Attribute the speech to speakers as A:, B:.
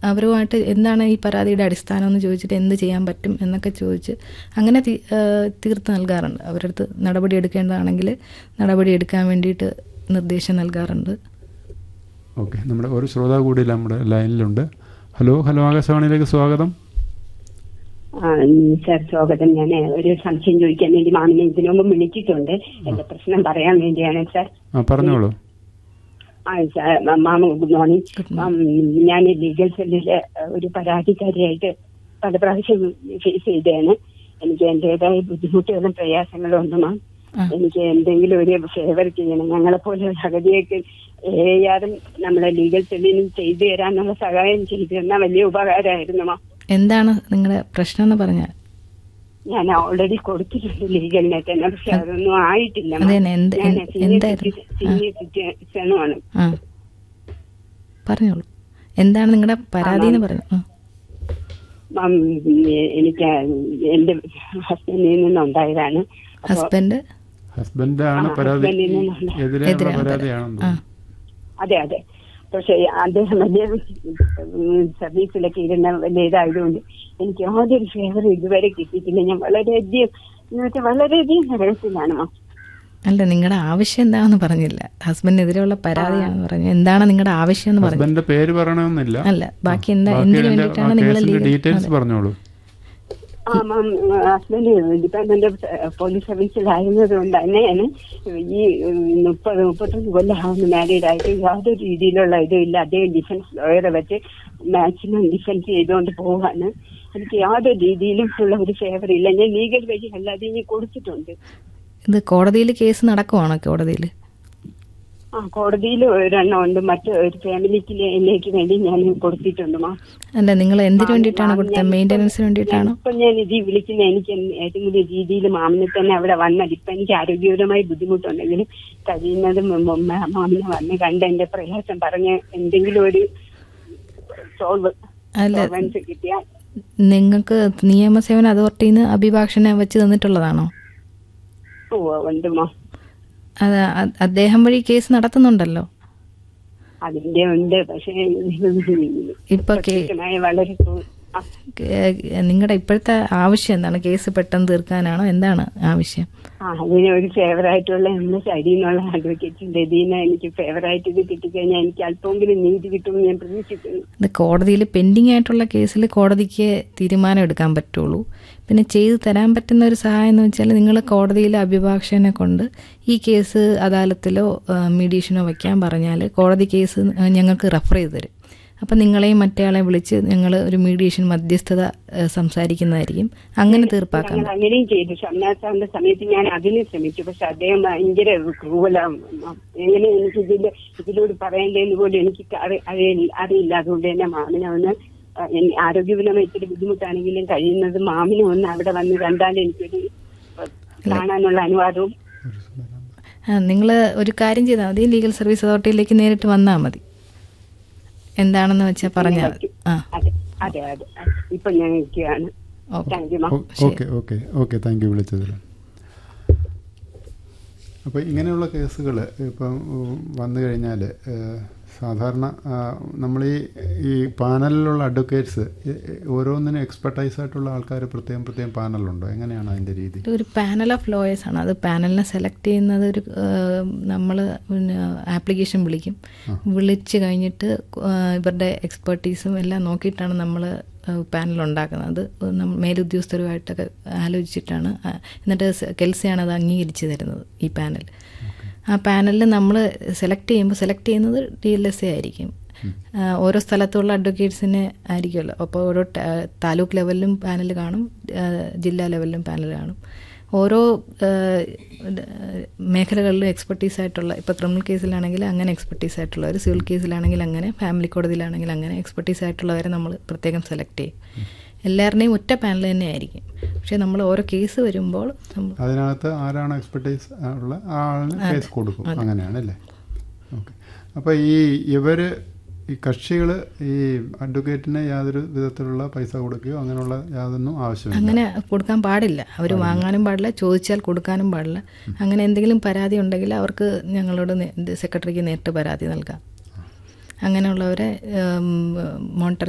A: അവരുമായിട്ട് എന്താണ് ഈ പരാതിയുടെ അടിസ്ഥാനം എന്ന് ചോദിച്ചിട്ട് എന്ത് ചെയ്യാൻ പറ്റും എന്നൊക്കെ ചോദിച്ച് അങ്ങനെ തീ- ആ, തീർത്ത് നൽകാറുണ്ട് അവരുടെ അടുത്ത് നടപടി എടുക്കേണ്ടതാണെങ്കിൽ നടപടി എടുക്കാൻ വേണ്ടിയിട്ട് നിർദ്ദേശം നൽകാറുണ്ട്
B: ഓക്കെ നമ്മുടെ ഒരു ശ്രോതാവ് കൂടി നമ്മുടെ ലൈനിലുണ്ട് ഹലോ ഹലോ ആകാശവാണിയിലേക്ക് സ്വാഗതം
C: ആ, ഉം, സാർ സ്വാഗതം ഞാൻ ഒരു സംശയം ചോദിക്കാൻ വേണ്ടി മാമിനെ ഇതിനു മുമ്പ് വിളിച്ചിട്ടുണ്ട് എന്റെ പ്രശ്നം പറയാൻ വേണ്ടിയാണ് സാർ
B: ആ പറഞ്ഞോളൂ
C: ആ sir ma'am good morning ma'am, ഞാൻ ലീഗൽ സെല്ലിലെ ഒരു പരാതിക്കാരിയായിട്ട് പല പ്രാവശ്യം ഫേസ് ചെയ്തതാണ് എനിക്ക് എന്റേതായ ബുദ്ധിമുട്ടുകളും പ്രയാസങ്ങളും ഉണ്ട് മാം
A: ആ.
C: എനിക്ക് എന്തെങ്കിലും ഒരു ഫേവർ ചെയ്യണം ഞങ്ങളെ പോലെ ഒരു അഗതിയൊക്കെ ഏയാറും നമ്മളെ ലീഗൽ സെല്ലിനും ചെയ്തു തരാനുള്ള സഹായം ചെയ്തു തന്നാൽ വലിയ ഉപകാരമായിരുന്നു മാം
A: എന്താണ് നിങ്ങളുടെ പ്രശ്നം എന്ന് പറഞ്ഞാൽ
C: ഞാൻ ഓൾറെഡി കൊടുത്തിട്ടുണ്ട് ലീഗലിനെ തന്നെ പക്ഷെ അതൊന്നും ആയിട്ടില്ല
A: അതെ, എന്ത്- എന്ത്- എന്തായിരുന്നു?
C: സീനിയർ സിറ്റിസണുമാണ്
A: ആ പറഞ്ഞോളൂ എന്താണ് നിങ്ങളുടെ പരാതി എന്ന് പറഞ്ഞു ആ.
C: മാം, എനിക്ക് എന്റെ ഹസ്ബൻഡിൽ നിന്നുണ്ടായതാണ് അപ്പൊ
A: ഹസ്ബൻഡ്
B: ഹസ്ബൻഡാണ്
C: ആ,
B: പരാതി
C: ഹസ്ബൻഡിൽ നിന്നുള്ള-
B: എതിരെയുള്ള
A: എതിരാണ്
B: പരാതിയാണെന്ന്
A: ആ
B: തോന്നുന്നു
C: അതെ അതെ പക്ഷെ അദ്ദേഹം വലിയ ഉം, സർവീസിലൊക്കെ ഇരുന്ന വലിയ ഇതായതുകൊണ്ട് എനിക്ക് യാതൊരു ഫേവർ ഇതുവരെ കിട്ടിയിട്ടില്ല ഞാൻ വളരെയധികം എന്ന് വെച്ചാൽ വളരെയധികം നരകത്തിലാണ് മാം
A: അല്ല നിങ്ങളുടെ ആവശ്യം എന്താണെന്ന് പറഞ്ഞില്ല ഹസ്ബൻഡിനെതിരെയുള്ള പരാതിയാണെന്ന് പറഞ്ഞു എന്താണ് നിങ്ങളുടെ ആവശ്യം എന്ന് പറഞ്ഞു
B: ഹസ്ബൻഡിന്റെ പേര് പറയണമെന്നില്ല
A: അല്ല ബാക്കി എന്താ
B: ബാക്കി
A: എന്തിനു
B: അതിന്റെ
A: വേണ്ടിയിട്ടാണ് നിങ്ങൾ
B: കേസിന്റെ
A: ലീഗൽ
B: ഡീറ്റെയിൽസ് പറഞ്ഞോളൂ
C: ആ ma'am husband department of police സർവീസിലായിരുന്നത് കൊണ്ട് തന്നെയാണ് ഈ ഉം, മുപ്പത് മുപ്പത്തൊന്ന് കൊല്ലമാവുന്ന മാരീഡ് ആയിട്ട് യാതൊരു രീതിയിലുള്ള ഇതും ഇല്ല അദ്ദേഹം ഡിഫൻസ് ലോയറെ വെച്ച് മാക്സിമം ഡിഫൻസ് ചെയ്തുകൊണ്ട് പോവാണ് എനിക്ക് യാതൊരു രീതിയിലും ഉള്ള ഒരു ഫേവർ ഇല്ല ഞാൻ ലീഗൽ വഴി അല്ലാതെ ഇനി കൊടുത്തിട്ടുണ്ട്
A: ഇത് കോടതിയിൽ കേസ് നടക്കുവാണോ കോടതിയിൽ
C: ആ കോടതിയിൽ ഒരെണ്ണം ഉണ്ട് മറ്റു ഒരു ഫാമിലിക്ക് വേണ്ടി ഞാൻ കൊടുത്തിട്ടുണ്ട് മാം
A: അല്ല നിങ്ങൾ എന്തിനു
C: മാം,
A: വേണ്ടിയിട്ടാണ്
C: മാം,
A: കൊടുത്തത്
C: ഞാൻ
A: മെയിൻ്റനൻസിന് വേണ്ടിയിട്ടാണോ
C: ഇപ്പൊ ഞാൻ ഇത് വിളിക്കുന്ന എനിക്ക് എന്ത് ഏതെങ്കിലും രീതിയിൽ മാമിനെ തന്നെ അവിടെ വന്നാൽ ഇപ്പൊ എനിക്ക് ആരോഗ്യപരമായി ബുദ്ധിമുട്ടുണ്ടെങ്കിലും കഴിയുന്നതും മ- മ- മാമിനെ വന്ന് കണ്ട് എന്റെ പ്രയാസം പറഞ്ഞ് എന്തെങ്കിലും ഒരു സോൾവ്
A: അല്ല
C: സോൾവൻസ് കിട്ടിയാൽ
A: നിങ്ങൾക്ക് നിയമസേവന അതോറിറ്റിയിൽ നിന്ന് അഭിഭാഷകനെ വെച്ച് തന്നിട്ടുള്ളതാണോ
C: ഓ ഉണ്ട് മാം
A: അത് അ- അദ്ദേഹം വഴി കേസ് നടത്തുന്നുണ്ടല്ലോ
C: അതിന്റെ ഉണ്ട് പക്ഷേ
A: ഇപ്പൊ കേ-
C: പ്രത്യക്ഷമായ വളരെ കൂ- ആ,
A: നിങ്ങളുടെ ഇപ്പോഴത്തെ ആവശ്യം എന്താണ് കേസ് പെട്ടെന്ന് തീർക്കാനാണോ എന്താണ് ആവശ്യം
C: ആ അതിന് ഒരു ഫേവറായിട്ടുള്ള നമ്മുടെ സൈഡിൽ നിന്നുള്ള അഡ്വക്കേറ്റിന്റെ ഇതിന് എനിക്ക് ഫേവറായിട്ട് ഇത് കിട്ടിക്കഴിഞ്ഞാൽ എനിക്ക് അല്പമെങ്കിലും നീതി കിട്ടുമെന്ന് ഞാൻ പ്രതീക്ഷിക്കുന്നു
A: ഇത് കോടതിയിൽ പെൻഡിങ് ആയിട്ടുള്ള കേസിൽ കോടതിക്ക് തീരുമാനം എടുക്കാൻ പറ്റുള്ളൂ പിന്നെ ചെയ്തു തരാൻ പറ്റുന്ന ഒരു സഹായം എന്ന് വെച്ചാൽ നിങ്ങൾ കോടതിയിലെ അഭിഭാഷകനെ കൊണ്ട് ഈ കേസ് അദാലത്തിലോ മീഡിയേഷനോ വയ്ക്കാൻ പറഞ്ഞാൽ കോടതി കേസ് ഞങ്ങൾക്ക് റെഫർ ചെയ്ത് തരും അപ്പം നിങ്ങളെയും മറ്റേയാളെ വിളിച്ച് ഞങ്ങൾ ഒരു മീഡിയേഷൻ മധ്യസ്ഥത ആ, സംസാരിക്കുന്നതായിരിക്കും അങ്ങനെ തീർപ്പാക്കാൻ
C: ഞങ്ങൾ അങ്ങനെയും ചെയ്തു ഷംനാഥ് സാറിന്റെ സമയത്ത് ഞാൻ അതിന് ശ്രമിച്ചു പക്ഷെ അദ്ദേഹം ഭയങ്കര ക്രൂവലാണ് എങ്ങനെ എനിക്ക് ഇതിന്റെ ഇതിലൂടെ പറയണ്ടേന്ന് പോലും എനിക്ക് അറി- അറിയില്ല അറിയില്ല അതുകൊണ്ട് തന്നെ മാമിനെ ഒന്ന് ആ, എൻ- ആരോഗ്യപരമായി ഇത്തിരി ബുദ്ധിമുട്ടാണെങ്കിലും കഴിയുന്നത് മാമിനെ ഒന്ന് അവിടെ വന്ന് കണ്ടാൽ എനിക്കൊരു ആ, കാണാനുള്ള അനുവാദവും
A: നിങ്ങൾ ഒരു കാര്യം ചെയ്താൽ മതി ലീഗൽ സർവീസ് അതോറിറ്റിയിലേക്ക് നേരിട്ട് വന്നാൽ മതി എന്താണെന്ന് വെച്ചാൽ പറഞ്ഞാൽ മതി ആ
C: അതെ അതെ അതെ ഇപ്പൊ ഞാൻ നിൽക്കുകയാണ്
A: okay
C: thank you ma'am
B: okay okay okay thank you വിളിച്ചതിൽ അപ്പോൾ ഇങ്ങനെയുള്ള കേസുകൾ ഇപ്പം ഉം, വന്നു കഴിഞ്ഞാൽ സാധാരണ ആ, നമ്മൾ ഈ ഈ പാനലിലുള്ള അഡ്വക്കേറ്റ്സ് ഓരോന്നിനും എക്സ്പെർട്ടൈസ് ആയിട്ടുള്ള ആൾക്കാർ പ്രത്യേകം പ്രത്യേകം പാനലുണ്ടോ എങ്ങനെയാണ് അതിൻ്റെ രീതി
A: ഒരു പാനൽ ഓഫ് ലോയേഴ്സ് ആണ് അത് പാനലിനെ സെലക്ട് ചെയ്യുന്നത് ഒരു നമ്മൾ പിന്നെ ആപ്ലിക്കേഷൻ വിളിക്കും വിളിച്ച് കഴിഞ്ഞിട്ട് ആ, ഇവരുടെ എക്സ്പെർട്ടീസും എല്ലാം നോക്കിയിട്ടാണ് നമ്മൾ പാനൽ ഉണ്ടാക്കുന്നത് അത് നമ്മ- മേലുദ്യോഗസ്ഥരുമായിട്ടൊക്കെ ആലോചിച്ചിട്ടാണ് ആ, എന്നിട്ട് സ- കെൽസിയാണ് അത് അംഗീകരിച്ച് തരുന്നത് ഈ പാനൽ ആ പാനലിൽ നമ്മൾ സെലക്ട് ചെയ്യുമ്പോൾ സെലക്ട് ചെയ്യുന്നത് ഡി എൽ എസ് എ ആയിരിക്കും ആ, ഓരോ സ്ഥലത്തുള്ള അഡ്വക്കേറ്റ്സിനെ ആയിരിക്കുമല്ലോ അപ്പോൾ ഓരോ ട- താലൂക്ക് ലെവലിലും പാനൽ കാണും ആ, ജില്ലാ ലെവലിലും പാനൽ കാണും ഓരോ ആ, ഡ്- മേഖലകളിലും എക്സ്പെർട്ടീസ് ആയിട്ടുള്ള ഇപ്പോൾ ക്രിമിനൽ കേസിലാണെങ്കിൽ അങ്ങനെ എക്സ്പെർട്ടീസ് ആയിട്ടുള്ളവർ സിവിൽ കേസിലാണെങ്കിൽ അങ്ങനെ ഫാമിലി കോടതിയിലാണെങ്കിൽ അങ്ങനെ എക്സ്പെർട്ടീസ് ആയിട്ടുള്ളവരെ നമ്മൾ പ്രത്യേകം സെലക്ട് ചെയ്യും എല്ലാവരുടെയും ഒറ്റ പാനൽ തന്നെ ആയിരിക്കും പക്ഷേ നമ്മൾ ഓരോ കേസ് വരുമ്പോൾ നമ്മൾ
B: അതിനകത്ത് ആരാണ് എക്സ്പെർട്ടൈസ് ഉള്ള ആ ആളിന് കേസ് കൊടുക്കും അങ്ങനെയാണ് അല്ലേ ഓക്കെ അപ്പോൾ ഈ ഇവർ ഈ കക്ഷികൾ ഈ അഡ്വക്കേറ്റിന് യാതൊരു വിധത്തിലുള്ള പൈസ കൊടുക്കുകയോ അങ്ങനെയുള്ള യാതൊന്നും ആവശ്യമില്ല
A: അങ്ങനെ കൊടുക്കാൻ പാടില്ല അവർ വാങ്ങാനും പാടില്ല ചോദിച്ചാൽ കൊടുക്കാനും പാടില്ല അങ്ങനെ എന്തെങ്കിലും പരാതി ഉണ്ടെങ്കിൽ അവർക്ക് ഞങ്ങളോട് നേ- സെക്രട്ടറിക്ക് നേരിട്ട് പരാതി നൽകാം അങ്ങനെയുള്ളവരെ മോണിറ്റർ